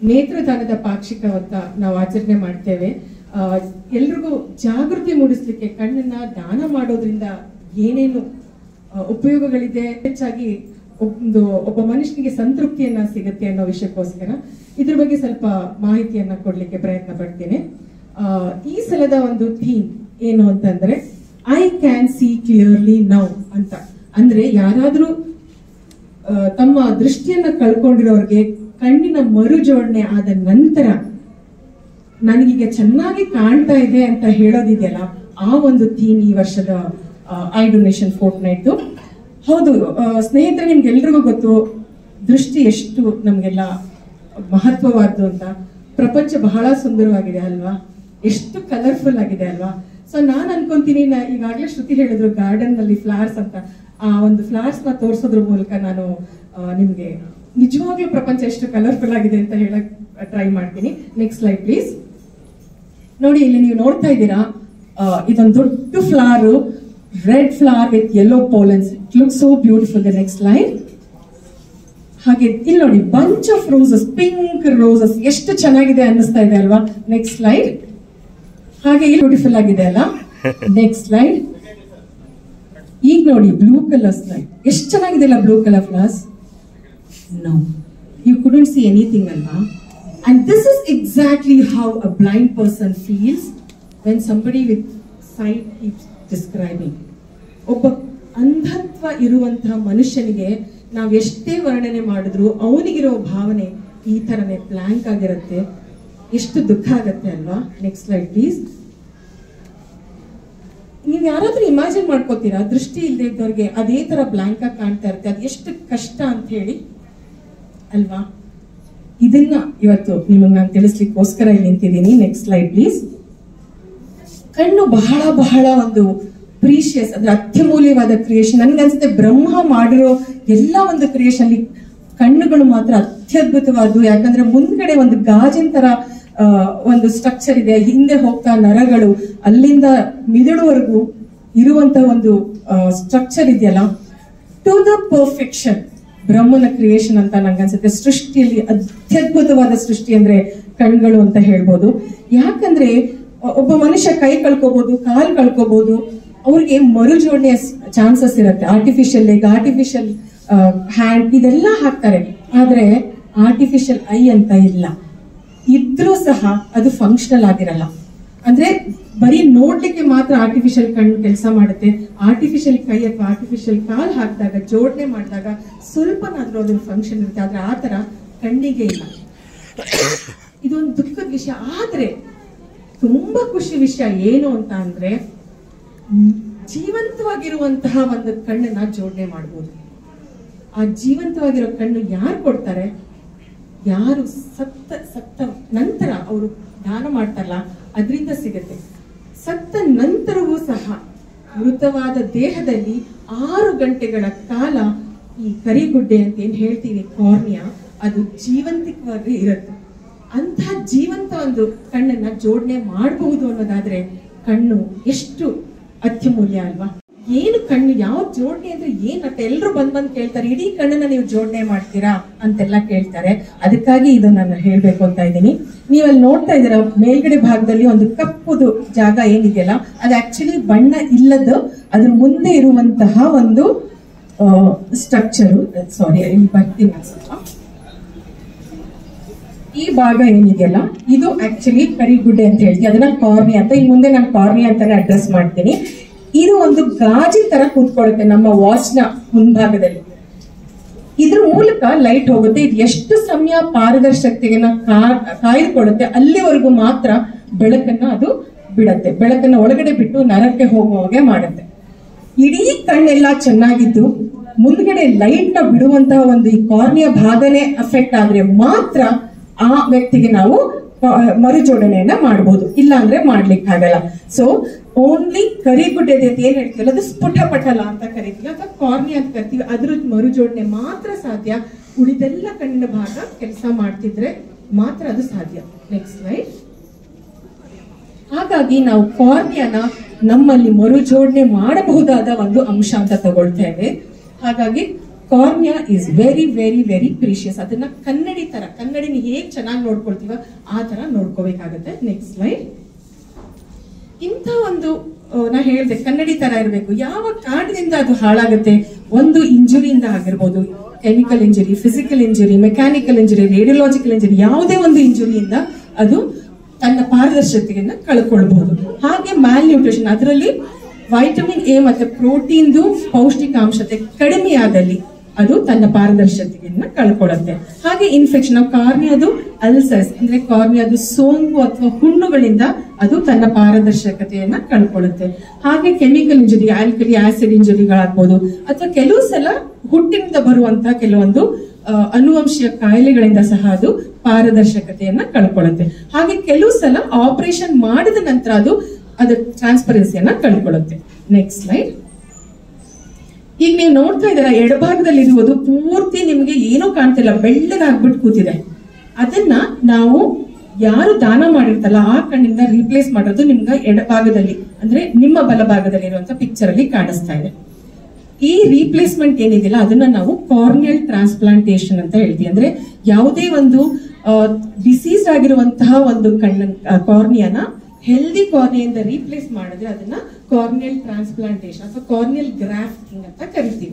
ನೇತ್ರದಾನದ ಪಾಕ್ಷಿಕ ಅಂತ ನಾವು ಆಚರಣೆ ಮಾಡ್ತೇವೆ ಆ, ಎಲ್ರಿಗೂ ಜಾಗೃತಿ ಮೂಡಿಸ್ಲಿಕ್ಕೆ ಕಣ್ಣನ್ನ ದಾನ ಮಾಡೋದ್ರಿಂದ ಏನೇನು ಆ, ಉಪಯೋಗಗಳಿದೆ ಹೆಚ್ಚಾಗಿ ಒಂದು ಒಬ್ಬ ಮನುಷ್ಯನಿಗೆ ಸಂತೃಪ್ತಿಯನ್ನ ಸಿಗುತ್ತೆ ಅನ್ನೋ ವಿಷಯಕ್ಕೋಸ್ಕರ ಇದ್ರ ಬಗ್ಗೆ ಸ್ವಲ್ಪ ಮಾಹಿತಿಯನ್ನ ಕೊಡ್ಲಿಕ್ಕೆ ಪ್ರಯತ್ನ ಪಡ್ತೇನೆ ಆ, ಈ ಸಲದ ಒಂದು ಥೀಮ್ ಏನು ಅಂತಂದ್ರೆ I can see clearly now ಅಂತ ಅಂದ್ರೆ ಯಾರಾದ್ರೂ ಆ, ತಮ್ಮ ದೃಷ್ಟಿಯನ್ನ ಕಳ್ಕೊಂಡಿರೋರ್ಗೆ ಕಣ್ಣಿನ ಮರುಜೋಡಣೆ ಆದ ನಂತರ ನನಗೀಗ ಚೆನ್ನಾಗಿ ಕಾಣ್ತಾ ಇದೆ ಅಂತ ಹೇಳೋದಿದೆಯಲ್ಲ ಆ ಒಂದು ಥೀಮ್ ಈ ವರ್ಷದ ಐ ಡೊನೇಷನ್ ಫೋರ್ಟ್ ನೈಟ್ ಹೌದು ಆ, ಸ್ನೇಹಿತರೆ ನಿಮ್ಗೆಲ್ರಿಗೂ ಗೊತ್ತು ದೃಷ್ಟಿ ಎಷ್ಟು ನಮ್ಗೆಲ್ಲ ಮಹತ್ವವಾದ್ದು ಅಂತ ಪ್ರಪಂಚ ಬಹಳ ಸುಂದರವಾಗಿದೆ ಅಲ್ವಾ ಎಷ್ಟು ಕಲರ್ಫುಲ್ ಆಗಿದೆ ಅಲ್ವಾ ಸೊ ನಾನ್ ಅನ್ಕೊಂತೀನಿ ನಾ ಈಗಾಗಲೇ ಶ್ರುತಿ ಹೇಳಿದ್ರು ಗಾರ್ಡನ್ ನಲ್ಲಿ ಫ್ಲವರ್ಸ್ ಅಂತ ಆ ಒಂದು ಫ್ಲವರ್ಸ್ ನ ತೋರಿಸೋದ್ರ ಮೂಲಕ ನಾನು ಆ, ನಿಮ್ಗೆ ನಿಜವಾಗ್ಲೂ ಪ್ರಪಂಚ ಎಷ್ಟು ಕಲರ್ಫುಲ್ ಆಗಿದೆ ಅಂತ ಹೇಳಕ್ ಟ್ರೈ ಮಾಡ್ತೀನಿ ನೆಕ್ಸ್ಟ್ ಸ್ಲೈಡ್ ಪ್ಲೀಸ್ ನೋಡಿ ಇಲ್ಲಿ ನೀವು ನೋಡ್ತಾ ಇದ್ದೀರಾ ಆ, ಇದೊಂದು ದೊಡ್ಡ flower red flower with yellow pollens it look so beautiful the next line ಹಾಗೆ ಇಲ್ಲಿ ನೋಡಿ bunch of roses pink roses ಎಷ್ಟು ಚೆನ್ನಾಗಿದೆ ಅನ್ನಿಸ್ತಾ ಇದೆ ಅಲ್ವಾ ನೆಕ್ಸ್ಟ್ ಸ್ಲೈಡ್ ಹಾಗೆ ಇಲ್ಲಿ ಬ್ಯೂಟಿಫುಲ್ ಆಗಿದೆ ಅಲ್ಲ ನೆಕ್ಸ್ಟ್ ಸ್ಲೈಡ್ ಈಗ ನೋಡಿ ಬ್ಲೂ ಕಲರ್ ಸ್ಲೈಡ್ ಎಷ್ಟು ಚೆನ್ನಾಗಿದೆ ಅಲ್ಲ blue colour flowers No, you couldn't see anything, Alva. And this is exactly how a blind person feels when somebody with sight keeps describing. ಒಬ್ಬ ಅಂಧತ್ವ ಇರುವಂತಹ ಮನುಷ್ಯನಿಗೆ ನಾವು ಎಷ್ಟೇ ವರ್ಣನೆ ಮಾಡಿದ್ರು ಅವನಿಗಿರೋ ಭಾವನೆ ಈ ತರನೇ ಬ್ಲಾಂಕ್ ಆಗಿರುತ್ತೆ ಎಷ್ಟು ದುಃಖ ಆಗತ್ತೆ ಅಲ್ವಾ ನೆಕ್ಸ್ಟ್ ಸ್ಲೈಡ್ ಪ್ಲೀಸ್ ನೀವ್ ಯಾರಾದ್ರೂ ಇಮ್ಯಾಜಿನ್ ಮಾಡ್ಕೋತೀರಾ ದೃಷ್ಟಿ ಇಲ್ಲದೆ ಇದ್ದವ್ರಿಗೆ ಅದೇ ತರ ಬ್ಲಾಂಕ್ ಆಗಿ ಕಾಣ್ತಾ ಇರುತ್ತೆ ಅದು ಎಷ್ಟು ಕಷ್ಟ ಅಂತ ಹೇಳಿ ಅಲ್ವಾ ಇದನ್ನ ಇವತ್ತು ನಿಮಗೆ ನಾನು ತಿಳಿಸ್ಲಿಕ್ಕೋಸ್ಕರ ಇಲ್ಲಿ ನಿಂತಿದ್ದೀನಿ ನೆಕ್ಸ್ಟ್ ಸ್ಲೈಡ್ ಪ್ಲೀಸ್ ಕಣ್ಣು ಬಹಳ ಬಹಳ ಒಂದು ಪ್ರೀಶಿಯಸ್ ಅಂದ್ರೆ ಅತ್ಯಮೂಲ್ಯವಾದ ಕ್ರಿಯೇಷನ್ ನನ್ಗನ್ಸುತ್ತೆ ಬ್ರಹ್ಮ ಮಾಡಿರೋ ಎಲ್ಲ ಒಂದು ಕ್ರಿಯೇಷನ್ ಅಲ್ಲಿ ಕಣ್ಣುಗಳು ಮಾತ್ರ ಅತ್ಯದ್ಭುತವಾದ್ದು ಯಾಕಂದ್ರೆ ಮುಂದ್ಗಡೆ ಒಂದು ಗಾಜಿನ ತರ ಆ, ಒಂದು ಸ್ಟ್ರಕ್ಚರ್ ಇದೆ ಹಿಂದೆ ಹೋಗ್ತಾ ನರಗಳು ಅಲ್ಲಿಂದ ಮಿದುಳುವರೆಗೂ ಇರುವಂತ ಒಂದು ಸ್ಟ್ರಕ್ಚರ್ ಇದೆಯಲ್ಲ ಟು ದ ಪರ್ಫೆಕ್ಷನ್ ಬ್ರಹ್ಮನ ಕ್ರಿಯೇಷನ್ ಅಂತ ನಂಗನ್ಸುತ್ತೆ ಸೃಷ್ಟಿಯಲ್ಲಿ ಅತ್ಯದ್ಭುತವಾದ ಸೃಷ್ಟಿ ಅಂದ್ರೆ ಕಣ್ಗಳು ಅಂತ ಹೇಳ್ಬೋದು ಯಾಕಂದ್ರೆ ಒ- ಒಬ್ಬ ಮನುಷ್ಯ ಕೈ ಕಳ್ಕೋಬಹುದು ಕಾಲ್ ಕಳ್ಕೋಬಹುದು ಅವ್ರಿಗೆ ಮರುಜೋಡಣೆಯ ಚಾನ್ಸಸ್ ಇರುತ್ತೆ ಆರ್ಟಿಫಿಷಿಯಲ್ ಲೆಗ್ ಆರ್ಟಿಫಿಷಿಯಲ್ ಹ್ಯಾಂಡ್ ಇದೆಲ್ಲ ಹಾಕ್ತಾರೆ ಆದ್ರೆ ಆರ್ಟಿಫಿಷಿಯಲ್ ಐ ಅಂತ ಇಲ್ಲ ಇದ್ರೂ ಸಹ ಅದು ಫಂಕ್ಷನಲ್ ಆಗಿರಲ್ಲ ಅಂದ್ರೆ ಬರೀ ನೋಡ್ಲಿಕ್ಕೆ ಮಾತ್ರ ಆರ್ಟಿಫಿಷಿಯಲ್ ಕಣ್ಣು ಕೆಲಸ ಮಾಡುತ್ತೆ ಆರ್ಟಿಫಿಷಿಯಲ್ ಕೈ ಅಥವಾ ಆರ್ಟಿಫಿಷಿಯಲ್ ಕಾಲ್ ಹಾಕಿದಾಗ ಜೋಡಣೆ ಮಾಡಿದಾಗ ಸ್ವಲ್ಪನಾದ್ರೂ ಅದ್ರ ಫಂಕ್ಷನ್ ಇರುತ್ತೆ ಆದ್ರೆ ಆ ತರ ಕಣ್ಣಿಗೆ ಇಲ್ಲ ಇದೊಂದು ದುಃಖದ ವಿಷಯ ಆದ್ರೆ ತುಂಬಾ ಖುಷಿ ವಿಷಯ ಏನು ಅಂತ ಅಂದ್ರೆ ಮ್, ಜೀವಂತವಾಗಿರುವಂತಹ ಒಂದು ಕಣ್ಣನ್ನ ಜೋಡಣೆ ಮಾಡ್ಬೋದು ಆ ಜೀವಂತವಾಗಿರೋ ಕಣ್ಣು ಯಾರು ಕೊಡ್ತಾರೆ ಯಾರು ಸತ್ತ ಸತ್ತ ನಂತರ ಅವರು ದಾನ ಮಾಡ್ತಾರಲ್ಲ ಅದರಿಂದ ಸಿಗುತ್ತೆ ಸತ್ತ ನಂತರವೂ ಸಹ ಮೃತವಾದ ದೇಹದಲ್ಲಿ ಆರು ಗಂಟೆಗಳ ಕಾಲ ಈ ಕರಿಗುಡ್ಡೆ ಅಂತ ಏನ್ ಹೇಳ್ತೀವಿ ಕಾರ್ನಿಯಾ ಅದು ಜೀವಂತಿಕವಾಗಿ ಇರುತ್ತೆ ಅಂತ ಜೀವಂತ ಒಂದು ಕಣ್ಣನ್ನ ಜೋಡಣೆ ಮಾಡಬಹುದು ಅನ್ನೋದಾದ್ರೆ ಕಣ್ಣು ಎಷ್ಟು ಅತ್ಯಮೂಲ್ಯ ಅಲ್ವಾ ಏನು ಕಣ್ಣು ಯಾವ ಜೋಡಣೆ ಅಂದ್ರೆ ಏನ್ ಅಂತ ಎಲ್ರು ಬಂದ್ ಬಂದ್ ಕೇಳ್ತಾರೆ ಇಡೀ ಕಣ್ಣನ್ನ ನೀವು ಜೋಡಣೆ ಮಾಡ್ತೀರಾ ಅಂತೆಲ್ಲ ಕೇಳ್ತಾರೆ ಅದಕ್ಕಾಗಿ ಇದು ನಾನು ಹೇಳ್ಬೇಕು ಅಂತ ಇದ್ದೀನಿ ನೀವು ಅಲ್ಲಿ ನೋಡ್ತಾ ಇದ್ದೀರಾ ಮೇಲ್ಗಡೆ ಭಾಗದಲ್ಲಿ ಒಂದು ಕಪ್ಪುದು ಜಾಗ ಏನಿದೆಯಲ್ಲ ಅದು ಆಕ್ಚುಲಿ ಬಣ್ಣ ಇಲ್ಲದ ಅದ್ರ ಮುಂದೆ ಇರುವಂತಹ ಒಂದು ಸ್ಟ್ರಕ್ಚರು ಸಾರಿ ಇಲ್ಲಿ ಬರ್ತೀನಿ ನಾನ್ ಸ್ವಲ್ಪ ಈ ಭಾಗ ಏನಿದೆಯಲ್ಲ ಇದು ಆಕ್ಚುಲಿ ಕರಿಗುಡ್ಡೆ ಅಂತ ಹೇಳ್ತೀವಿ ಅದನ್ನ ಕಾರ್ನಿ ಅಂತ ಇನ್ ಮುಂದೆ ನಾನು ಕಾರ್ನಿ ಅಂತಾನೆ ಅಡ್ರೆಸ್ ಮಾಡ್ತೀನಿ ಇದು ಒಂದು ಗಾಜಿನ ತರ ಕೂತ್ಕೊಳ್ಳುತ್ತೆ ನಮ್ಮ ವಾಚ್ ನ ಮುಂಭಾಗದಲ್ಲಿ ಇದ್ರ ಮೂಲಕ ಲೈಟ್ ಹೋಗುತ್ತೆ ಇದು ಎಷ್ಟು ಸಮಯ ಪಾರದರ್ಶಕತೆಯನ್ನ ಕಾ- ಕಾಯ್ದುಕೊಳ್ಳುತ್ತೆ ಅಲ್ಲಿವರೆಗೂ ಮಾತ್ರ ಬೆಳಕನ್ನ ಅದು ಬಿಡತ್ತೆ ಬೆಳಕನ್ನ ಒಳಗಡೆ ಬಿಟ್ಟು ನರಕ್ಕೆ ಹೋಗುವಾಗೆ ಮಾಡುತ್ತೆ ಇಡೀ ಕಣ್ಣೆಲ್ಲ ಚೆನ್ನಾಗಿದ್ದು ಮುಂದ್ಗಡೆ ಲೈಟ್ ನ ಬಿಡುವಂತಹ ಒಂದು ಈ ಕಾರ್ನಿಯ ಭಾಗನೇ ಅಫೆಕ್ಟ್ ಆದ್ರೆ ಮಾತ್ರ ಆ ವ್ಯಕ್ತಿಗೆ ನಾವು ಆ, ಮರುಜೋಡಣೆಯನ್ನ ಮಾಡಬಹುದು ಇಲ್ಲ ಅಂದ್ರೆ ಮಾಡ್ಲಿಕ್ಕೆ ಆಗಲ್ಲ ಸೊ ಓನ್ಲಿ ಕರಿಗುಡ್ಡೆ ಅಂತ ಏನ್ ಹೇಳ್ತೀವಲ್ಲ ಅದು ಸ್ಫುಟ ಪಟಲ ಅಂತ ಕರಿತೀವಿ ಅಥವಾ ಕಾರ್ನಿ ಅಂತ ಕರಿತೀವಿ ಅದ್ರ ಮರುಜೋಡಣೆ ಮಾತ್ರ ಸಾಧ್ಯ ಉಳಿದೆಲ್ಲ ಕಣ್ಣಿನ ಭಾಗ ಕೆಲಸ ಮಾಡ್ತಿದ್ರೆ ಮಾತ್ರ ಅದು ಸಾಧ್ಯ ನೆಕ್ಸ್ಟ್ ಸ್ಲೈಡ್ ಹಾಗಾಗಿ ನಾವು ಕಾರ್ನಿಯನ ನಮ್ಮಲ್ಲಿ ಮರುಜೋಡಣೆ ಮಾಡಬಹುದಾದ ಒಂದು ಅಂಶ ಅಂತ ತಗೊಳ್ತೇವೆ ಹಾಗಾಗಿ cornea is very very very precious ಅದನ್ನ ಕನ್ನಡಿ ತರ ಕನ್ನಡಿನ ಹೇಗ್ ಚೆನ್ನಾಗಿ ನೋಡ್ಕೊಳ್ತೀವ ಆ ತರ ನೋಡ್ಕೋಬೇಕಾಗತ್ತೆ ನೆಕ್ಸ್ಟ್ ಸ್ಲೈಡ್ ಇಂಥ ಒಂದು ಆ, ನಾ ಹೇಳ್ದೆ ಕನ್ನಡಿ ತರ ಇರಬೇಕು ಯಾವ ಕಾರಣದಿಂದ ಅದು ಹಾಳಾಗುತ್ತೆ ಒಂದು ಇಂಜುರಿಯಿಂದ ಆಗಿರ್ಬೋದು chemical injury physical injury mechanical injury radiological injury ಯಾವುದೇ ಒಂದು ಇಂಜುರಿಯಿಂದ ಅದು ತನ್ನ ಪಾರದರ್ಶಕತೆಯನ್ನ ಕಳ್ಕೊಳ್ಬಹುದು ಹಾಗೆ ಮ್ಯಾಲ್ ನ್ಯೂಟ್ರಿಷನ್ ಅದರಲ್ಲಿ ವೈಟಮಿನ್ ಎ ಮತ್ತೆ ಪ್ರೋಟೀನ್ದು ಪೌಷ್ಟಿಕಾಂಶತೆ ಕಡಿಮೆ ಆದಲ್ಲಿ ಅದು ತನ್ನ ಪಾರದರ್ಶಕತೆಯನ್ನ ಕಳ್ಕೊಳ್ಳುತ್ತೆ ಹಾಗೆ ಇನ್ಫೆಕ್ಷನ್ ಕಾರ್ನಿಯಾದು ಅಲ್ಸರ್ಸ್ ಅಂದ್ರೆ ಕಾರ್ನಿಯಾದು ಸೋಂಕು ಅಥವಾ ಹುಣ್ಣುಗಳಿಂದ ಅದು ತನ್ನ ಪಾರದರ್ಶಕತೆಯನ್ನ ಕಳ್ಕೊಳ್ಳುತ್ತೆ ಹಾಗೆ ಕೆಮಿಕಲ್ ಇಂಜುರಿ ಆಲ್ಕಲಿ ಆಸಿಡ್ ಇಂಜುರಿಗಳಾಗ್ಬೋದು ಅಥವಾ ಕೆಲವು ಸಲ ಹುಟ್ಟಿನಿಂದ ಬರುವಂತಹ ಕೆಲವೊಂದು ಆ, ಅನುವಂಶೀಯ ಕಾಯಿಲೆಗಳಿಂದ ಸಹ ಅದು ಪಾರದರ್ಶಕತೆಯನ್ನ ಕಳ್ಕೊಳ್ಳುತ್ತೆ ಹಾಗೆ ಕೆಲವು ಸಲ ಆಪರೇಷನ್ ಮಾಡಿದ ನಂತರ ಅದು ಅದರ ಟ್ರಾನ್ಸ್ಪರೆನ್ಸಿಯನ್ನ ಕಳ್ಕೊಳ್ಳುತ್ತೆ ನೆಕ್ಸ್ಟ್ ಸ್ಲೈಡ್ ಈಗ ನೀವು ನೋಡ್ತಾ ಇದ್ದೀರಾ ಎಡಭಾಗದಲ್ಲಿ ಇರುವುದು ಪೂರ್ತಿ ನಿಮಗೆ ಏನೂ ಕಾಣ್ತಿಲ್ಲ ಬೆಳ್ಳಗಾಗ್ಬಿಟ್ಟು ಕೂತಿದೆ ಅದನ್ನ ನಾವು ಯಾರು ದಾನ ಮಾಡಿರ್ತಲ್ಲ ಆ ಕಣ್ಣಿಂದ ರೀಪ್ಲೇಸ್ ಮಾಡೋದು ನಿಮ್ಗೆ ಎಡಭಾಗದಲ್ಲಿ ಅಂದ್ರೆ ನಿಮ್ಮ ಬಲಭಾಗದಲ್ಲಿ ಇರುವಂತ ಪಿಕ್ಚರ್ ಅಲ್ಲಿ ಕಾಣಿಸ್ತಾ ಇದೆ ಈ ರೀಪ್ಲೇಸ್ಮೆಂಟ್ ಏನಿದೆಯಲ್ಲ ಅದನ್ನ ನಾವು ಕಾರ್ನಿಯಲ್ ಟ್ರಾನ್ಸ್ಪ್ಲಾಂಟೇಶನ್ ಅಂತ ಹೇಳ್ತೀವಿ ಅಂದ್ರೆ ಯಾವುದೇ ಒಂದು ಡಿಸೀಸ್ ಆಗಿರುವಂತಹ ಒಂದು ಕಣ್ಣ ಕಾರ್ನಿಯಾನ ಹೆಲ್ದಿ ಕಾರ್ನಿಯಿಂದ ರೀಪ್ಲೇಸ್ ಮಾಡಿದ್ರೆ ಅದನ್ನ ಕಾರ್ನಿಯಲ್ ಟ್ರಾನ್ಸ್ಪ್ಲಾಂಟೇಶನ್ ಅಥವಾ ಕಾರ್ನಿಯಲ್ ಗ್ರಾಫ್ಟಿಂಗ್ ಅಂತ ಕರಿತೀವಿ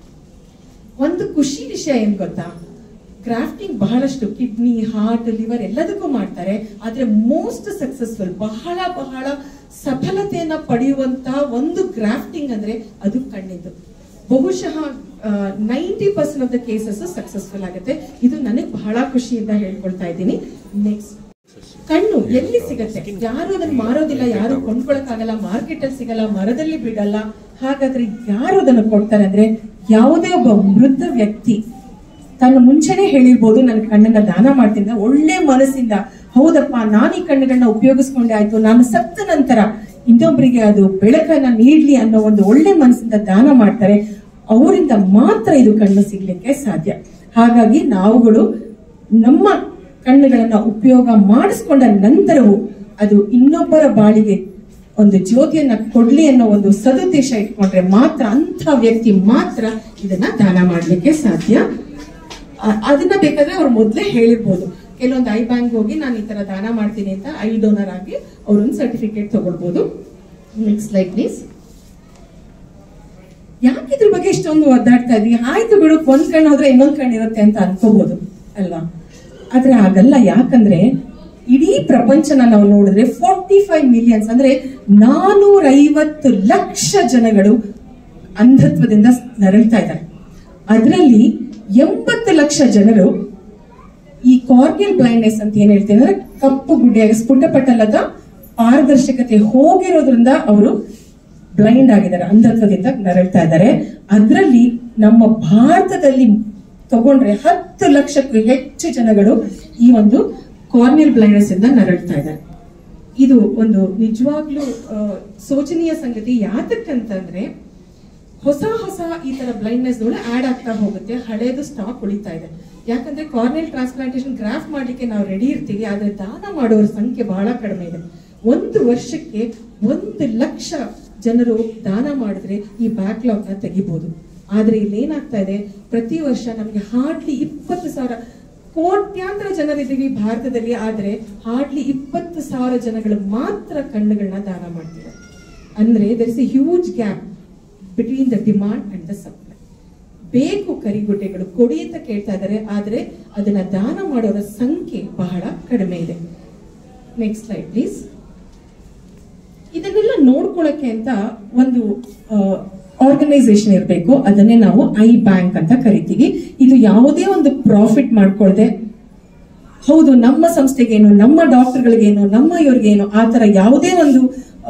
ಒಂದು ಖುಷಿ ವಿಷಯ ಏನ್ ಗೊತ್ತಾ ಗ್ರಾಫ್ಟಿಂಗ್ ಬಹಳಷ್ಟು ಕಿಡ್ನಿ ಹಾರ್ಟ್ ಲಿವರ್ ಎಲ್ಲದಕ್ಕೂ ಮಾಡ್ತಾರೆ ಆದ್ರೆ ಮೋಸ್ಟ್ ಸಕ್ಸಸ್ಫುಲ್ ಬಹಳ ಬಹಳ ಸಫಲತೆಯನ್ನ ಪಡೆಯುವಂತಹ ಒಂದು ಗ್ರಾಫ್ಟಿಂಗ್ ಅಂದ್ರೆ ಅದು ಕಣ್ಣಿದ್ದು ಬಹುಶಃ ninety percent of the cases successful ಆಗುತ್ತೆ ಇದು ನನಗೆ ಬಹಳ ಖುಷಿಯಿಂದ ಹೇಳ್ಕೊಳ್ತಾ ಇದ್ದೀನಿ ನೆಕ್ಸ್ಟ್ ಕಣ್ಣು ಎಲ್ಲಿ ಸಿಗತ್ತೆ ಯಾರು ಅದನ್ನ ಮಾರೋದಿಲ್ಲ ಯಾರು ಕೊಂಡ್ಕೊಳಕ್ಕಾಗಲ್ಲ ಮಾರ್ಕೆಟ್ ಅಲ್ಲಿ ಸಿಗಲ್ಲ ಮರದಲ್ಲಿ ಬಿಡಲ್ಲ ಹಾಗಾದ್ರೆ ಯಾರು ಅದನ್ನ ಕೊಡ್ತಾರೆ ಅಂದ್ರೆ ಯಾವುದೇ ಒಬ್ಬ ವೃದ್ಧ ವ್ಯಕ್ತಿ ತನ್ನ ಮುಂಚೆನೆ ಹೇಳಿರ್ಬೋದು ನನ್ನ ಕಣ್ಣನ್ನ ದಾನ ಮಾಡ್ತೀನಿ ಅಂತ ಒಳ್ಳೆ ಮನಸ್ಸಿಂದ ಹೌದಪ್ಪ ನಾನು ಈ ಕಣ್ಣುಗಳನ್ನ ಉಪಯೋಗಿಸ್ಕೊಂಡೆ ಆಯ್ತು ನಾನು ಸತ್ತ ನಂತರ ಇನ್ನೊಬ್ಬರಿಗೆ ಅದು ಬೆಳಕನ್ನ ನೀಡ್ಲಿ ಅನ್ನೋ ಒಂದು ಒಳ್ಳೆ ಮನಸ್ಸಿಂದ ದಾನ ಮಾಡ್ತಾರೆ ಅವರಿಂದ ಮಾತ್ರ ಇದು ಕಣ್ಣು ಸಿಗ್ಲಿಕ್ಕೆ ಸಾಧ್ಯ ಹಾಗಾಗಿ ನಾವುಗಳು ನಮ್ಮ ಕಣ್ಣುಗಳನ್ನ ಉಪಯೋಗ ಮಾಡಿಸ್ಕೊಂಡ ನಂತರವೂ ಅದು ಇನ್ನೊಬ್ಬರ ಬಾಳಿಗೆ ಒಂದು ಜ್ಯೋತಿಯನ್ನ ಕೊಡ್ಲಿ ಅನ್ನೋ ಒಂದು ಸದುದ್ದೇಶ ಇಟ್ಕೊಂಡ್ರೆ ಮಾತ್ರ ಅಂತ ವ್ಯಕ್ತಿ ಮಾತ್ರ ಇದನ್ನ ದಾನ ಮಾಡ್ಲಿಕ್ಕೆ ಸಾಧ್ಯ ಆ- ಅದನ್ನ ಬೇಕಾದ್ರೆ ಅವ್ರು ಮೊದ್ಲೇ ಹೇಳಿರ್ಬೋದು ಕೆಲವೊಂದು ಐ ಬ್ಯಾಂಕ್ ಹೋಗಿ ನಾನು ಈ ತರ ದಾನ ಮಾಡ್ತೀನಿ ಅಂತ ಐ ಡೋನರ್ ಆಗಿ ಅವ್ರೊಂದು ಸರ್ಟಿಫಿಕೇಟ್ ತಗೊಳ್ಬೋದು ನೆಕ್ಸ್ಟ್ ಲೈಕ್ ಪ್ಲೀಸ್ ಯಾಕೆ ಇದ್ರ ಬಗ್ಗೆ ಇಷ್ಟೊಂದು ಒದ್ದಾಡ್ತಾ ಇದ್ವಿ ಆಯ್ತು ಬಿಡು ಒಂದ್ ಕಣ್ಣು ಹೋದ್ರೆ ಇನ್ನೊಂದ್ ಕಣ್ಣು ಇರುತ್ತೆ ಅಂತ ಅನ್ಕೋಬಹುದು ಅಲ್ವಾ ಆದ್ರೆ ಹಾಗಲ್ಲ ಯಾಕಂದ್ರೆ ಇಡೀ ಪ್ರಪಂಚನ ನಾವು ನೋಡಿದ್ರೆ ಫೋರ್ಟಿ ಫೈವ್ ಮಿಲಿಯನ್ಸ್ ಅಂದ್ರೆ ನಾನೂರ ಐವತ್ತು ಲಕ್ಷ ಜನಗಳು ಅಂಧತ್ವದಿಂದ ನರಳ್ತಾ ಇದ್ದಾರೆ ಅದರಲ್ಲಿ ಎಂಬತ್ತು ಲಕ್ಷ ಜನರು ಈ ಕಾರ್ನಿಯಲ್ ಬ್ಲೈಂಡ್ನೆಸ್ ಅಂತ ಏನ್ ಹೇಳ್ತೀನಿ ಅಂದ್ರೆ ಕಪ್ಪು ಗುಡ್ಡೆಯಾಗಿ ಸ್ಫುಟಪಟಲದ ಪಾರದರ್ಶಕತೆ ಹೋಗಿರೋದ್ರಿಂದ ಅವರು ಬ್ಲೈಂಡ್ ಆಗಿದ್ದಾರೆ ಅಂಧತ್ವದಿಂದ ನರಳ್ತಾ ಇದ್ದಾರೆ ಅದರಲ್ಲಿ ನಮ್ಮ ಭಾರತದಲ್ಲಿ ತಗೊಂಡ್ರೆ ಹತ್ತು ಲಕ್ಷಕ್ಕೂ ಹೆಚ್ಚು ಜನಗಳು ಈ ಒಂದು ಕಾರ್ನಿಯಲ್ ಬ್ಲೈಂಡ್ನೆಸ್ ಇಂದ ನರಳ್ತಾ ಇದ್ದಾರೆ ಇದು ಒಂದು ನಿಜವಾಗ್ಲೂ ಆ, ಶೋಚನೀಯ ಸಂಗತಿ ಯಾತಕ್ಕಂತಂದ್ರೆ ಹೊಸ ಹೊಸ ಈ ತರ ಬ್ಲೈಂಡ್ನೆಸ್ ಗಳು ಆಡ್ ಆಗ್ತಾ ಹೋಗುತ್ತೆ ಹಳೇದು ಸ್ಟಾಕ್ ಉಳಿತಾ ಇದೆ ಯಾಕಂದ್ರೆ ಕಾರ್ನಿಯಲ್ ಟ್ರಾನ್ಸ್ಪ್ಲಾಂಟೇಶನ್ ಗ್ರಾಫ್ ಮಾಡ್ಲಿಕ್ಕೆ ನಾವು ರೆಡಿ ಇರ್ತೀವಿ ಆದ್ರೆ ದಾನ ಮಾಡುವವರ ಸಂಖ್ಯೆ ಬಹಳ ಕಡಿಮೆ ಇದೆ ಒಂದು ವರ್ಷಕ್ಕೆ ಒಂದು ಲಕ್ಷ ಜನರು ದಾನ ಮಾಡಿದ್ರೆ ಈ ಬ್ಯಾಕ್ಲಾಗ್ ನ ತೆಗಿಬಹುದು ಆದ್ರೆ ಇಲ್ಲಿ ಏನಾಗ್ತಾ ಇದೆ ಪ್ರತಿ ವರ್ಷ ನಮಗೆ ಹಾರ್ಡ್ಲಿ ಇಪ್ಪತ್ತು ಸಾವಿರ ಕೋಟ್ಯಾಂತರ ಜನರಿದ್ದೀವಿ ಭಾರತದಲ್ಲಿ ಆದ್ರೆ ಹಾರ್ಡ್ಲಿ ಇಪ್ಪತ್ತು ಸಾವಿರ ಜನಗಳು ಮಾತ್ರ ಕಣ್ಣುಗಳನ್ನ ದಾನ ಮಾಡ್ತಿದ್ದಾರೆ ಅಂದ್ರೆ there is a huge gap between the demand and the supply ಬೇಕು ಕರಿಗುಡ್ಡೆಗಳು ಕೊಡಿ ಅಂತ ಕೇಳ್ತಾ ಇದ್ದಾರೆ ಆದ್ರೆ ಅದನ್ನ ದಾನ ಮಾಡೋರ ಸಂಖ್ಯೆ ಬಹಳ ಕಡಿಮೆ ಇದೆ ನೆಕ್ಸ್ಟ್ ಸ್ಲೈಡ್ ಪ್ಲೀಸ್ ಇದನ್ನೆಲ್ಲ ನೋಡ್ಕೊಳಕ್ಕೆ ಅಂತ ಒಂದು ಆರ್ಗನೈಸೇಷನ್ ಇರಬೇಕು ಅದನ್ನೇ ನಾವು ಐ ಬ್ಯಾಂಕ್ ಅಂತ ಕರಿತೀವಿ ಇದು ಯಾವುದೇ ಒಂದು ಪ್ರಾಫಿಟ್ ಮಾಡ್ಕೊಳ್ದೆ ಹೌದು ನಮ್ಮ ಸಂಸ್ಥೆಗೇನು ನಮ್ಮ ಡಾಕ್ಟರ್ಗಳಿಗೇನು ನಮ್ಮ ಇವ್ರಿಗೇನು ಆ ತರ ಯಾವುದೇ ಒಂದು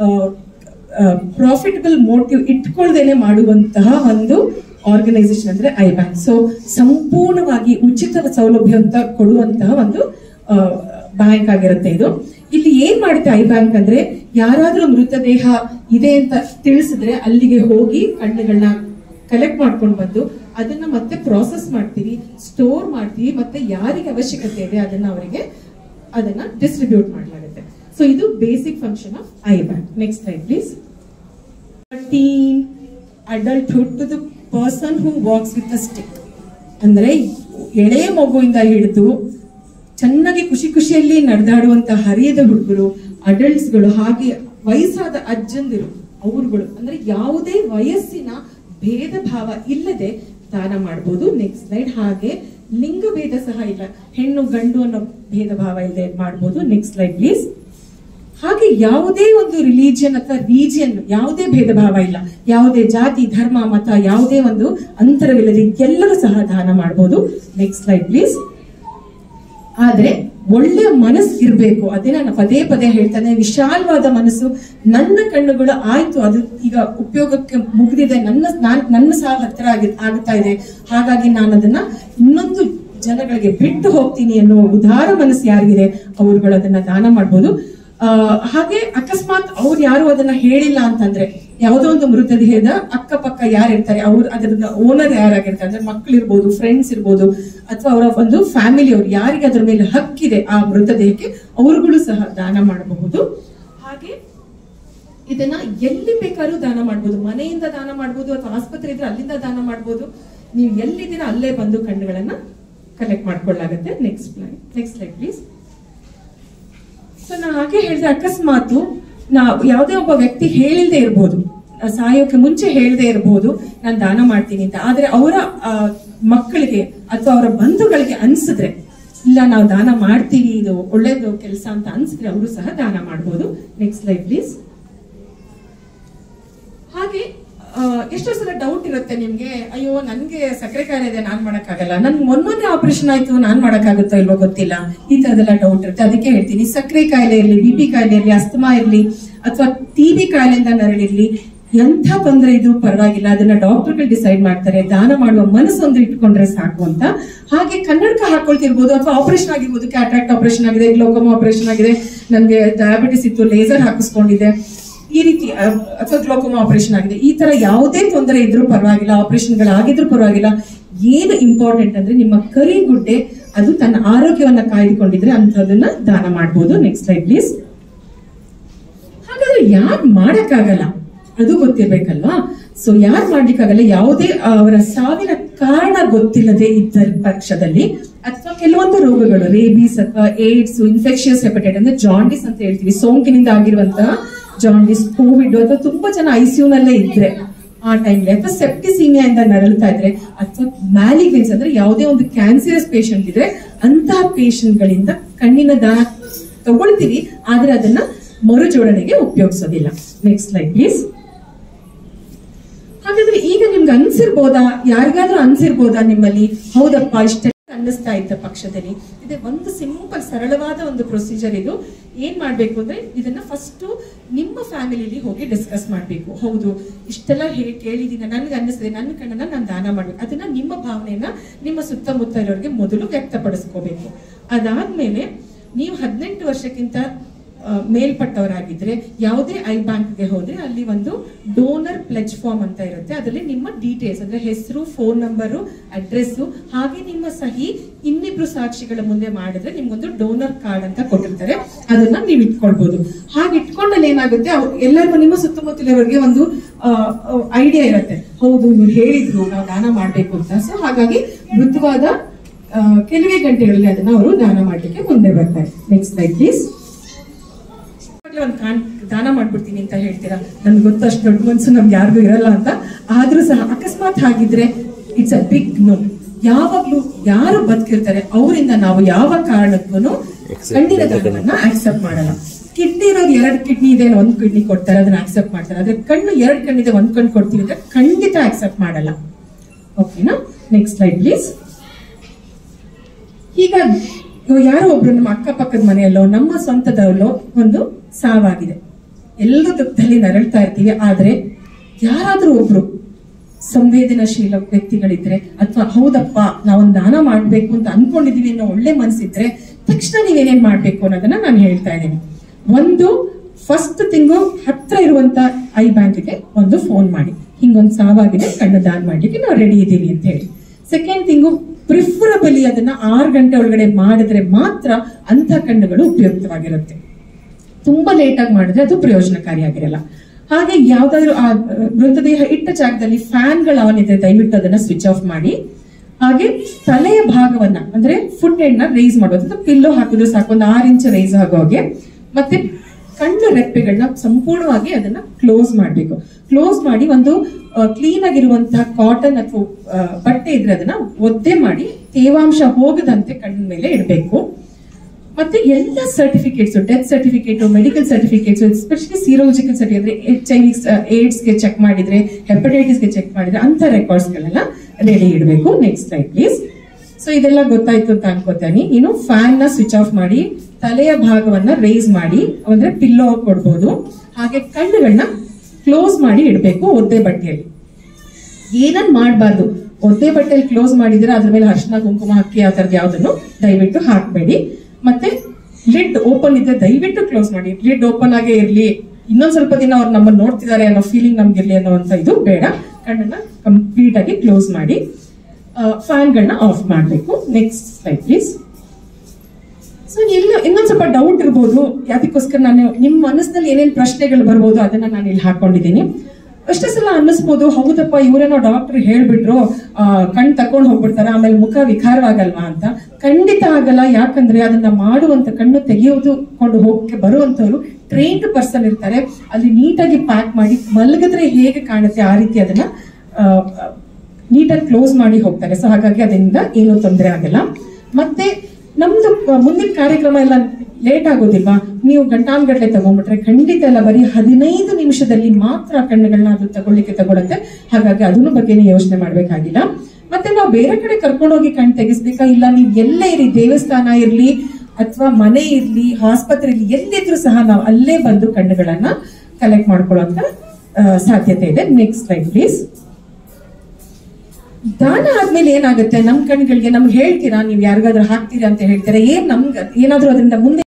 ಪ್ರಾಫಿಟಬಲ್ ಮೋಟಿವ್ ಇಟ್ಕೊಳ್ದೇನೆ ಮಾಡುವಂತಹ ಒಂದು ಆರ್ಗನೈಸೇಷನ್ ಅಂದ್ರೆ ಐ ಬ್ಯಾಂಕ್ ಸೊ ಸಂಪೂರ್ಣವಾಗಿ ಉಚಿತ ಸೌಲಭ್ಯ ಅಂತ ಕೊಡುವಂತಹ ಒಂದು ಬ್ಯಾಂಕ್ ಆಗಿರುತ್ತೆ ಇದು ಇಲ್ಲಿ ಏನ್ ಮಾಡುತ್ತೆ ಐ ಬ್ಯಾಂಕ್ ಅಂದ್ರೆ ಯಾರಾದ್ರೂ ಮೃತದೇಹ ಇದೆ ಅಂತ ತಿಳಿಸಿದ್ರೆ ಅಲ್ಲಿಗೆ ಹೋಗಿ ಕಣ್ಣುಗಳನ್ನ ಕಲೆಕ್ಟ್ ಮಾಡ್ಕೊಂಡು ಬಂದು ಅದನ್ನ ಮತ್ತೆ ಪ್ರಾಸೆಸ್ ಮಾಡ್ತೀವಿ ಸ್ಟೋರ್ ಮಾಡ್ತೀವಿ ಮತ್ತೆ ಯಾರಿಗೆ ಅವಶ್ಯಕತೆ ಇದೆ ಅದನ್ನ ಅವರಿಗೆ ಅದನ್ನ ಡಿಸ್ಟ್ರಿಬ್ಯೂಟ್ ಮಾಡಲಾಗುತ್ತೆ ಸೊ ಇದು basic function of eye bank next slide please teen adulthood to the person who walks with a stick ಅಂದ್ರೆ ಎಳೆ ಮಗುವಿಂದ ಹಿಡಿದು ಚೆನ್ನಾಗಿ ಖುಷಿ ಖುಷಿಯಲ್ಲಿ ನಡೆದಾಡುವಂತ ಹರಿಯದ ಹುಡುಗರು ಅಡಲ್ಟ್ಸ್ಗಳು ಹಾಗೆ ವಯಸ್ಸಾದ ಅಜ್ಜಂದಿರು ಅವರುಗಳು ಅಂದ್ರೆ ಯಾವುದೇ ವಯಸ್ಸಿನ ಭೇದ ಭಾವ ಇಲ್ಲದೆ ದಾನ ಮಾಡಬಹುದು ನೆಕ್ಸ್ಟ್ ಸ್ಲೈಡ್ ಹಾಗೆ ಲಿಂಗ ಭೇದ ಸಹ ಇಲ್ಲ ಹೆಣ್ಣು ಗಂಡು ಅನ್ನೋ ಭೇದ ಭಾವ ಇಲ್ಲದೆ ಮಾಡಬಹುದು ನೆಕ್ಸ್ಟ್ ಸ್ಲೈಡ್ ಪ್ಲೀಸ್ ಹಾಗೆ ಯಾವುದೇ ಒಂದು ರಿಲಿಜಿಯನ್ ಅಥವಾ ರೀಜಿಯನ್ ಯಾವುದೇ ಭೇದ ಭಾವ ಇಲ್ಲ ಯಾವುದೇ ಜಾತಿ ಧರ್ಮ ಮತ ಯಾವುದೇ ಒಂದು ಅಂತರವಿಲ್ಲದೆ ಎಲ್ಲರೂ ಸಹ ದಾನ ಮಾಡಬಹುದು ನೆಕ್ಸ್ಟ್ ಸ್ಲೈಡ್ ಪ್ಲೀಸ್ ಆದ್ರೆ ಒಳ್ಳೆ ಮನಸ್ಸು ಇರಬೇಕು ಅದೇ ನಾನು ಪದೇ ಪದೇ ಹೇಳ್ತಾನೆ ವಿಶಾಲವಾದ ಮನಸ್ಸು ನನ್ನ ಕಣ್ಣುಗಳು ಆಯ್ತು ಅದು ಈಗ ಉಪಯೋಗಕ್ಕೆ ಮುಗಿದಿದೆ ನನ್ನ ನಾನ್- ನನ್ನ ಸಹ ಹತ್ತಿರ ಆಗಿ- ಆಗ್ತಾ ಇದೆ ಹಾಗಾಗಿ ನಾನು ಅದನ್ನ ಇನ್ನೊಂದು ಜನಗಳಿಗೆ ಬಿಟ್ಟು ಹೋಗ್ತೀನಿ ಅನ್ನೋ ಉದಾರ ಮನಸ್ಸು ಯಾರಿಗಿದೆ ಅವರುಗಳು ಅದನ್ನ ದಾನ ಮಾಡ್ಬೋದು ಆ, ಹಾಗೆ ಅಕಸ್ಮಾತ್ ಅವ್ರು ಯಾರು ಅದನ್ನ ಹೇಳಿಲ್ಲ ಅಂತಂದ್ರೆ ಯಾವುದೋ ಒಂದು ಮೃತದೇಹದ ಅಕ್ಕಪಕ್ಕ ಯಾರು ಇರ್ತಾರೆ ಅವ್ರು ಅದ್ರದ ಓನರ್ ಯಾರಾಗಿರ್ತಾರೆ ಅಂದ್ರೆ ಮಕ್ಳು ಇರ್ಬೋದು ಫ್ರೆಂಡ್ಸ್ ಇರ್ಬೋದು ಅಥವಾ ಅವರ ಒಂದು ಫ್ಯಾಮಿಲಿ ಅವ್ರು ಯಾರಿಗೆ ಅದ್ರ ಮೇಲೆ ಹಕ್ಕಿದೆ ಆ ಮೃತದೇಹಕ್ಕೆ ಅವರುಗಳು ಸಹ ದಾನ ಮಾಡಬಹುದು ಹಾಗೆ ಇದನ್ನ ಎಲ್ಲಿ ಬೇಕಾದ್ರೂ ದಾನ ಮಾಡ್ಬೋದು ಮನೆಯಿಂದ ದಾನ ಮಾಡ್ಬೋದು ಅಥವಾ ಆಸ್ಪತ್ರೆ ಇದ್ರೆ ಅಲ್ಲಿಂದ ದಾನ ಮಾಡ್ಬೋದು ನೀವು ಎಲ್ಲಿದ್ದೀರಾ ಅಲ್ಲೇ ಬಂದು ಕಣ್ಣುಗಳನ್ನ ಕಲೆಕ್ಟ್ ಮಾಡ್ಕೊಳ್ಳಾಗತ್ತೆ next slide next slide please so ನಾ ಹಾಗೆ ಹೇಳಿದೆ ಅಕಸ್ಮಾತು ನಾ ಯಾವುದೇ ಒಬ್ಬ ವ್ಯಕ್ತಿ ಹೇಳಿಲ್ದೇ ಇರ್ಬೋದು ಆ, ಸಾಯೋಕೆ ಮುಂಚೆ ಹೇಳದೆ ಇರಬಹುದು ನಾನು ದಾನ ಮಾಡ್ತೀನಿ ಅಂತ ಆದ್ರೆ ಅವರ ಮಕ್ಕಳಿಗೆ ಅಥವಾ ಅವರ ಬಂಧುಗಳಿಗೆ ಅನ್ಸಿದ್ರೆ ಇಲ್ಲ ನಾವು ದಾನ ಮಾಡ್ತೀವಿ ಇದು ಒಳ್ಳೇದು ಕೆಲಸ ಅಂತ ಅನ್ಸಿದ್ರೆ ಅವರು ಸಹ ದಾನ ಮಾಡಬಹುದು ನೆಕ್ಸ್ಟ್ ಸ್ಲೈಡ್ ಪ್ಲೀಸ್ ಹಾಗೆ ಆ, ಎಷ್ಟೋ ಸಲ ಡೌಟ್ ಇರುತ್ತೆ ನಿಮ್ಗೆ ಅಯ್ಯೋ ನನ್ಗೆ ಸಕ್ಕರೆ ಕಾಯಿಲೆ ಇದೆ ನಾನ್ ಮಾಡಕ್ಕಾಗಲ್ಲ ನನ್ ಮೊನ್ನೆ ಆಪರೇಷನ್ ಆಯ್ತು ನಾನ್ ಮಾಡಕ್ಕಾಗುತ್ತೋ ಇಲ್ವೋ ಗೊತ್ತಿಲ್ಲ ಈ ತರದೆಲ್ಲ ಡೌಟ್ ಇರುತ್ತೆ ಅದಕ್ಕೆ ಹೇಳ್ತೀನಿ ಸಕ್ಕರೆ ಕಾಯಿಲೆ ಇರ್ಲಿ ಬಿ ಪಿ ಕಾಯಿಲೆ ಇರ್ಲಿ ಅಸ್ತಮಾ ಇರ್ಲಿ ಅಥವಾ ಟಿ ಬಿ ಕಾಯಿಲೆಯಿಂದ ನರಳಿರ್ಲಿ ಎಂಥ ತೊಂದರೆ ಇದ್ರೂ ಪರವಾಗಿಲ್ಲ ಅದನ್ನ ಡಾಕ್ಟರ್ಗಳು ಡಿಸೈಡ್ ಮಾಡ್ತಾರೆ ದಾನ ಮಾಡುವ ಮನಸ್ಸೊಂದು ಇಟ್ಕೊಂಡ್ರೆ ಸಾಕು ಅಂತ ಹಾಗೆ ಕನ್ನಡಕ ಹಾಕೊಳ್ತಿರ್ಬೋದು ಅಥವಾ ಆಪರೇಷನ್ ಆಗಿರ್ಬೋದು ಕ್ಯಾಟ್ರಾಕ್ಟ್ ಆಪರೇಷನ್ ಆಗಿದೆ ಗ್ಲೋಕೋಮಾ ಆಪರೇಷನ್ ಆಗಿದೆ ನನ್ಗೆ ಡಯಾಬಿಟಿಸ್ ಇತ್ತು ಲೇಸರ್ ಹಾಕಿಸ್ಕೊಂಡಿದೆ ಈ ರೀತಿ ಅ, ಅಥವಾ ಗ್ಲೋಕೋಮಾ ಆಪರೇಷನ್ ಆಗಿದೆ ಈ ತರ ಯಾವುದೇ ತೊಂದರೆ ಇದ್ರೂ ಪರವಾಗಿಲ್ಲ ಆಪರೇಷನ್ಗಳಾಗಿದ್ರೂ ಪರವಾಗಿಲ್ಲ ಏನು ಇಂಪಾರ್ಟೆಂಟ್ ಅಂದ್ರೆ ನಿಮ್ಮ ಕರಿಗುಡ್ಡೆ ಅದು ತನ್ನ ಆರೋಗ್ಯವನ್ನ ಕಾಯ್ದುಕೊಂಡಿದ್ರೆ ಅಂತದನ್ನ ದಾನ ಮಾಡಬಹುದು ನೆಕ್ಸ್ಟ್ ಸ್ಲೈಡ್ ಪ್ಲೀಸ್ ಹಾಗಾದ್ರೆ ಯಾರು ಮಾಡಕ್ಕಾಗಲ್ಲ ಅದು ಗೊತ್ತಿರ್ಬೇಕಲ್ವಾ ಸೊ ಯಾರು ಮಾಡ್ಲಿಕ್ಕಾಗಲ್ಲ ಯಾವುದೇ ಅವರ ಸಾವಿನ ಕಾರಣ ಗೊತ್ತಿಲ್ಲದೆ ಇದ್ದ ಪಕ್ಷದಲ್ಲಿ ಅಥವಾ ಕೆಲವೊಂದು ರೋಗಗಳು ರೇಬೀಸ್ ಅಥವಾ ಏಡ್ಸ್ ಇನ್ಫೆಕ್ಷನ್ಸ್ ಹೆಪಟೈಟ್ ಅಂದ್ರೆ ಜಾಂಡಿಸ್ ಅಂತ ಹೇಳ್ತೀವಿ ಸೋಂಕಿನಿಂದ ಆಗಿರುವಂತಹ ಜಾಂಡಿಸ್ ಕೋವಿಡ್ ಅಥವಾ ತುಂಬಾ ಜನ ಐಸಿಯು ನಲ್ಲೇ ಇದ್ರೆ ಆ ಟೈಮ್ಲಿ ಅಥವಾ ಸೆಪ್ಟಿಸೀಮಿಯಾ ಇಂದ ನರಳ್ತಾ ಇದ್ರೆ ಅಥವಾ ಮ್ಯಾಲಿಗ್ನೆನ್ಸ್ ಅಂದ್ರೆ ಯಾವುದೇ ಒಂದು ಕ್ಯಾನ್ಸರಸ್ ಪೇಷಂಟ್ ಇದ್ರೆ ಅಂತಹ ಪೇಷಂಟ್ ಗಳಿಂದ ಕಣ್ಣಿನ ದಾನ ತಗೊಳ್ತೀವಿ ಆದ್ರೆ ಅದನ್ನ ಮರುಜೋಡಣೆಗೆ ಉಪಯೋಗಿಸೋದಿಲ್ಲ ನೆಕ್ಸ್ಟ್ ಸ್ಲೈಡ್ ಪ್ಲೀಸ್ ಹಾಗಾದ್ರೆ ಈಗ ನಿಮ್ಗೆ ಅನ್ಸಿರ್ಬೋದಾ ಯಾರಿಗಾದ್ರೂ ಅನ್ಸಿರ್ಬೋದಾ ನಿಮ್ಮಲ್ಲಿ ಹೌದಪ್ಪ ಇಷ್ಟೆಲ್ಲ ಅನ್ನಿಸ್ತಾ ಇದ್ದ ಪಕ್ಷದಲ್ಲಿ ಇದೆ ಒಂದು ಸಿಂಪಲ್ ಸರಳವಾದ ಒಂದು ಪ್ರೊಸೀಜರ್ ಇದು ಏನ್ ಮಾಡ್ಬೇಕು ಅಂದ್ರೆ ಇದನ್ನ ಫಸ್ಟ್ ನಿಮ್ಮ ಫ್ಯಾಮಿಲಿಲಿ ಹೋಗಿ ಡಿಸ್ಕಸ್ ಮಾಡ್ಬೇಕು ಹೌದು ಇಷ್ಟೆಲ್ಲ ಹೇಳಿ ಕೇಳಿದೀನಿ ನನ್ಗೆ ಅನ್ನಿಸ್ತದೆ ನನ್ನ ಕಣ್ಣನ್ನ ನಾನು ದಾನ ಮಾಡ್ಬೇಕು ಅದನ್ನ ನಿಮ್ಮ ಭಾವನೆಯನ್ನ ನಿಮ್ಮ ಸುತ್ತಮುತ್ತ ಇರೋರಿಗೆ ಮೊದಲು ವ್ಯಕ್ತಪಡಿಸ್ಕೋಬೇಕು ಅದಾದ್ಮೇಲೆ ನೀವು ಹದಿನೆಂಟು ವರ್ಷಕ್ಕಿಂತ ಆ, ಮೇಲ್ಪಟ್ಟವರಾಗಿದ್ರೆ ಯಾವುದೇ ಐ ಬ್ಯಾಂಕ್ಗೆ ಹೋದ್ರೆ ಅಲ್ಲಿ ಒಂದು ಡೋನರ್ ಪ್ಲೆಜ್ ಫಾರ್ಮ್ ಅಂತ ಇರುತ್ತೆ ಅದರಲ್ಲಿ ನಿಮ್ಮ ಡೀಟೇಲ್ಸ್ ಅಂದ್ರೆ ಹೆಸರು ಫೋನ್ ನಂಬರು ಅಡ್ರೆಸ್ ಹಾಗೆ ನಿಮ್ಮ ಸಹಿ ಇನ್ನಿಬ್ರು ಸಾಕ್ಷಿಗಳ ಮುಂದೆ ಮಾಡಿದ್ರೆ ನಿಮ್ಗೊಂದು ಡೋನರ್ ಕಾರ್ಡ್ ಅಂತ ಕೊಟ್ಟಿರ್ತಾರೆ ಅದನ್ನ ನೀವು ಇಟ್ಕೊಳ್ಬಹುದು ಹಾಗೆ ಇಟ್ಕೊಂಡಲ್ಲಿ ಏನಾಗುತ್ತೆ ಅವ್ರು ಎಲ್ಲರಿಗೂ ನಿಮ್ಮ ಸುತ್ತಮುತ್ತಲಿರೋರಿಗೆ ಒಂದು ಐಡಿಯಾ ಇರುತ್ತೆ ಹೌದು ಇವ್ರು ಹೇಳಿದ್ರು ನಾವು ದಾನ ಮಾಡ್ಬೇಕು ಅಂತ ಸೊ ಹಾಗಾಗಿ ಮೃದುವಾದ ಆ, ಕೆಲವೇ ಗಂಟೆಗಳಲ್ಲಿ ಅದನ್ನ ಅವರು ದಾನ ಮಾಡ್ಲಿಕ್ಕೆ ಮುಂದೆ ಬರ್ತಾರೆ ನೆಕ್ಸ್ಟ್ ಸ್ಲೈಡ್ ಪ್ಲೀಸ್ ಒಂದು ಕಾಣ್ ದಾನ ಮಾಡ್ಬಿಡ್ತೀನಿ ಅಂತ ಹೇಳ್ತೀರಾ ನನ್ಗೆ ಗೊತ್ತು ಅಷ್ಟು ದೊಡ್ಡ ಮನ್ಸು ನಮ್ಗೆ ಯಾರಿಗೂ ಇರಲ್ಲ ಅಂತ ಆದ್ರೂ ಸಹ ಅಕಸ್ಮಾತ್ ಹಾಗಿದ್ರೆ ಇಟ್ಸ್ ಅ ಬಿಗ್ ನೋ ಯಾವಾಗ್ಲೂ ಯಾರು ಬದುಕಿರ್ತಾರೆ ಅವರಿಂದ ನಾವು ಯಾವ ಕಾರಣಕ್ಕೂ ಕಣ್ಣಿನ ದಾನವನ್ನ ಆಕ್ಸೆಪ್ಟ್ ಮಾಡಲ್ಲ ಕಿಡ್ನಿ ಇರೋದು ಎರಡು ಕಿಡ್ನಿ ಇದೆ ಒಂದ್ ಕಿಡ್ನಿ ಕೊಡ್ತಾರೆ ಅದನ್ನ ಆಕ್ಸೆಪ್ಟ್ ಮಾಡ್ತಾರೆ ಆದ್ರೆ ಕಣ್ಣು ಎರಡು ಕಣ್ಣಿದೆ ಒಂದ್ ಕಣ್ಣು ಕೊಡ್ತೀವಿ ಅಂದ್ರೆ ಖಂಡಿತ ಆಕ್ಸೆಪ್ಟ್ ಮಾಡಲ್ಲ ಓಕೆನಾ ನೆಕ್ಸ್ಟ್ ಸ್ಲೈಡ್ ಪ್ಲೀಸ್ ಈಗ ಇವಾಗ ಯಾರೋ ಒಬ್ರು ನಮ್ಮ ಅಕ್ಕಪಕ್ಕದ ಮನೆಯಲ್ಲೋ ನಮ್ಮ ಸ್ವಂತದಲ್ಲೋ ಒಂದು ಸಾವಾಗಿದೆ ಎಲ್ಲರೂ ದುಃಖದಲ್ಲಿ ನರಳ್ತಾ ಇರ್ತೀವಿ ಆದ್ರೆ ಯಾರಾದ್ರೂ ಒಬ್ರು ಸಂವೇದನಾಶೀಲ ವ್ಯಕ್ತಿಗಳಿದ್ರೆ ಅಥವಾ ಹೌದಪ್ಪ ನಾವೊಂದು ದಾನ ಮಾಡ್ಬೇಕು ಅಂತ ಅನ್ಕೊಂಡಿದೀವಿ ಅನ್ನೋ ಒಳ್ಳೆ ಮನ್ಸಿದ್ರೆ ತಕ್ಷಣ ನೀವೇನೇನ್ ಮಾಡ್ಬೇಕು ಅನ್ನೋದನ್ನ ನಾನು ಹೇಳ್ತಾ ಇದ್ದೀನಿ ಒಂದು ಫಸ್ಟ್ ತಿಂಗು ಹತ್ರ ಇರುವಂತ ಐ ಬ್ಯಾಂಕ್ಗೆ ಒಂದು ಫೋನ್ ಮಾಡಿ ಹಿಂಗೊಂದು ಸಾವಾಗಿದೆ ಕಣ್ಣು ದಾನ ಮಾಡ್ಲಿಕ್ಕೆ ನಾವು ರೆಡಿ ಇದ್ದೀವಿ ಅಂತ ಹೇಳಿ ಸೆಕೆಂಡ್ ತಿಂಗು ಪ್ರಿಫರಬಲಿ ಅದನ್ನ ಆರು ಗಂಟೆ ಒಳಗಡೆ ಮಾಡಿದ್ರೆ ಮಾತ್ರ ಅಂತ ಕಣ್ಣುಗಳು ಉಪಯುಕ್ತವಾಗಿರುತ್ತೆ ತುಂಬಾ ಲೇಟ್ ಆಗಿ ಮಾಡಿದ್ರೆ ಅದು ಪ್ರಯೋಜನಕಾರಿಯಾಗಿರಲ್ಲ ಹಾಗೆ ಯಾವ್ದಾದ್ರು ಆ ಮೃತದೇಹ ಇಟ್ಟ ಜಾಗದಲ್ಲಿ ಫ್ಯಾನ್ಗಳು ಆನ್ ಇದೆ ದಯವಿಟ್ಟು ಅದನ್ನ ಸ್ವಿಚ್ ಆಫ್ ಮಾಡಿ ಹಾಗೆ ತಲೆಯ ಭಾಗವನ್ನ ಅಂದ್ರೆ ಫುಟ್ ಎಂಡ್ ನ ರೈಸ್ ಮಾಡೋದು ಪಿಲ್ಲೋ ಹಾಕಿದ್ರೆ ಸಾಕು ಒಂದು ಆರು ಇಂಚ್ ರೈಸ್ ಆಗೋ ಹಾಗೆ ಮತ್ತೆ ಕಣ್ಣು ರೆಪ್ಪೆಗಳನ್ನ ಸಂಪೂರ್ಣವಾಗಿ ಅದನ್ನ ಕ್ಲೋಸ್ ಮಾಡಬೇಕು ಕ್ಲೋಸ್ ಮಾಡಿ ಒಂದು ಕ್ಲೀನ್ ಆಗಿರುವಂತಹ ಕಾಟನ್ ಅಥವಾ ಬಟ್ಟೆ ಇದ್ರೆ ಅದನ್ನ ಒದ್ದೆ ಮಾಡಿ ತೇವಾಂಶ ಹೋಗದಂತೆ ಕಣ್ಣಿನ ಮೇಲೆ ಇಡಬೇಕು ಮತ್ತೆ ಎಲ್ಲ certificates death certificate medical certificates especially serological certificate H I V ಏಡ್ಸ್ಗೆ ಚೆಕ್ ಮಾಡಿದ್ರೆ ಹೆಪಟೈಟಿಸ್ಗೆ ಚೆಕ್ ಮಾಡಿದ್ರೆ ಅಂತ ರೆಕಾರ್ಡ್ಸ್ ಗಳೆಲ್ಲ ರೆಡಿ ಇಡಬೇಕು ನೆಕ್ಸ್ಟ್ ಸ್ಲೈಡ್ ಪ್ಲೀಸ್ ಸೊ ಇದೆಲ್ಲ ಗೊತ್ತಾಯ್ತು ಅಂತ ಅನ್ಕೋತಾನೆ ಇನ್ನು ಫ್ಯಾನ್ ನ ಸ್ವಿಚ್ ಆಫ್ ಮಾಡಿ ತಲೆಯ ಭಾಗವನ್ನ ರೈಸ್ ಮಾಡಿ ಅಂದ್ರೆ ಪಿಲ್ಲೋ ಕೊಡ್ಬೋದು ಹಾಗೆ ಕಣ್ಣುಗಳನ್ನ ಕ್ಲೋಸ್ ಮಾಡಿ ಇಡಬೇಕು ಒದ್ದೆ ಬಟ್ಟೆಯಲ್ಲಿ ಏನನ್ ಮಾಡಬಾರ್ದು ಒದ್ದೆ ಬಟ್ಟೆಯಲ್ಲಿ ಕ್ಲೋಸ್ ಮಾಡಿದ್ರೆ ಅದ್ರ ಮೇಲೆ ಅರ್ಶನ ಕುಂಕುಮ ಹಾಕಿ ಆ ತರದ್ ಯಾವ್ದನ್ನು ದಯವಿಟ್ಟು ಹಾಕ್ಬೇಡಿ ಮತ್ತೆ ಲಿಡ್ ಓಪನ್ ಇದ್ರೆ ದಯವಿಟ್ಟು ಕ್ಲೋಸ್ ಮಾಡಿ ಲಿಡ್ ಓಪನ್ ಆಗೇ ಇರ್ಲಿ ಇನ್ನೊಂದ್ ಸ್ವಲ್ಪ ದಿನ ಅವ್ರು ನಮ್ಮನ್ನ ನೋಡ್ತಿದ್ದಾರೆ ಅನ್ನೋ ಫೀಲಿಂಗ್ ನಮ್ಗೆ ಇರ್ಲಿ ಅನ್ನೋಂತ ಇದು ಬೇಡ ಕಣ್ಣನ್ನ ಕಂಪ್ಲೀಟ್ ಆಗಿ ಕ್ಲೋಸ್ ಮಾಡಿ ಫ್ಯಾನ್ಗಳನ್ನ ಆಫ್ ಮಾಡಬೇಕು ನೆಕ್ಸ್ಟ್ ಸ್ಲೈಡ್ ಪ್ಲೀಸ್ ಸೊ ಇಲ್ಲ ಇನ್ನೊಂದ್ ಸ್ವಲ್ಪ ಡೌಟ್ ಇರ್ಬೋದು ಅದಕ್ಕೋಸ್ಕರ ನಾನು ನಿಮ್ಮ ಮನಸ್ಸಿನಲ್ಲಿ ಏನೇನ್ ಪ್ರಶ್ನೆಗಳು ಬರ್ಬೋದು ಅದನ್ನ ನಾನು ಇಲ್ಲಿ ಹಾಕೊಂಡಿದ್ದೀನಿ ಅಷ್ಟೇ ಸಲ ಅನ್ನಿಸ್ಬೋದು ಹೌದಪ್ಪ ಇವರೇನೋ ಡಾಕ್ಟರ್ ಹೇಳ್ಬಿಟ್ರು ಆ, ಕಣ್ ತಕೊಂಡ್ ಹೋಗ್ಬಿಡ್ತಾರ ಆಮೇಲೆ ಮುಖ ವಿಕಾರವಾಗಲ್ವಾ ಅಂತ ಖಂಡಿತ ಆಗಲ್ಲ ಯಾಕಂದ್ರೆ ಅದನ್ನ ಮಾಡುವಂತ ಕಣ್ಣು ತೆಗೆಯೋದು ಕೊಂಡು ಹೋಗಕ್ಕೆ ಬರುವಂತವ್ರು ಟ್ರೈನ್ಡ್ ಪರ್ಸನ್ ಇರ್ತಾರೆ ಅಲ್ಲಿ ನೀಟಾಗಿ ಪ್ಯಾಕ್ ಮಾಡಿ ಮಲಗಿದ್ರೆ ಹೇಗೆ ಕಾಣುತ್ತೆ ಆ ರೀತಿ ಅದನ್ನ ನೀಟಾಗಿ ಕ್ಲೋಸ್ ಮಾಡಿ ಹೋಗ್ತಾರೆ ಸೊ ಹಾಗಾಗಿ ಅದರಿಂದ ಏನೂ ತೊಂದರೆ ಆಗಲ್ಲ ಮತ್ತೆ ನಮ್ದು ಆ, ಮುಂದಿನ ಕಾರ್ಯಕ್ರಮ ಎಲ್ಲ ಲೇಟ್ ಆಗೋದಿಲ್ವಾ ನೀವು ಗಂಟಾನ್ಗಟ್ಲೆ ತಗೊಂಡ್ಬಿಟ್ರೆ ಖಂಡಿತ ಎಲ್ಲ ಬರೀ ಹದಿನೈದು ನಿಮಿಷದಲ್ಲಿ ಮಾತ್ರ ಕಣ್ಣುಗಳನ್ನ ಅದು ತಗೊಳ್ಳಿಕ್ಕೆ ತಗೊಳುತ್ತೆ ಹಾಗಾಗಿ ಅದನ್ನ ಬಗ್ಗೆನೇ ಯೋಚನೆ ಮಾಡ್ಬೇಕಾಗಿಲ್ಲ ಮತ್ತೆ ನಾವು ಬೇರೆ ಕಡೆ ಕರ್ಕೊಂಡೋಗಿ ಕಣ್ ತೆಗಿಸ್ಬೇಕಾ ಇಲ್ಲ ನೀವು ಎಲ್ಲೇ ಇರಿ ದೇವಸ್ಥಾನ ಇರ್ಲಿ ಅಥವಾ ಮನೆ ಇರ್ಲಿ ಆಸ್ಪತ್ರೆ ಇರ್ಲಿ ಎಲ್ಲಿದ್ರು ಸಹ ನಾವು ಅಲ್ಲೇ ಬಂದು ಕಣ್ಣುಗಳನ್ನ ಕಲೆಕ್ಟ್ ಮಾಡ್ಕೊಳ್ಳೋಂತ ಆ, ಸಾಧ್ಯತೆ ಇದೆ ನೆಕ್ಸ್ಟ್ ಸ್ಲೈಡ್ ಪ್ಲೀಸ್ ದಾನ ಆದ್ಮೇಲೆ ಏನಾಗುತ್ತೆ ನಮ್ ಕಣ್ಗಳಿಗೆ ನಮ್ಗೆ ಹೇಳ್ತೀರಾ ನೀವು ಯಾರಿಗಾದ್ರೂ ಹಾಕ್ತೀರಾ ಅಂತ ಹೇಳ್ತೀರಾ ಏನ್ ನಮ್ಗೆ ಏನಾದ್ರೂ ಅದರಿಂದ ಮುಂದೆ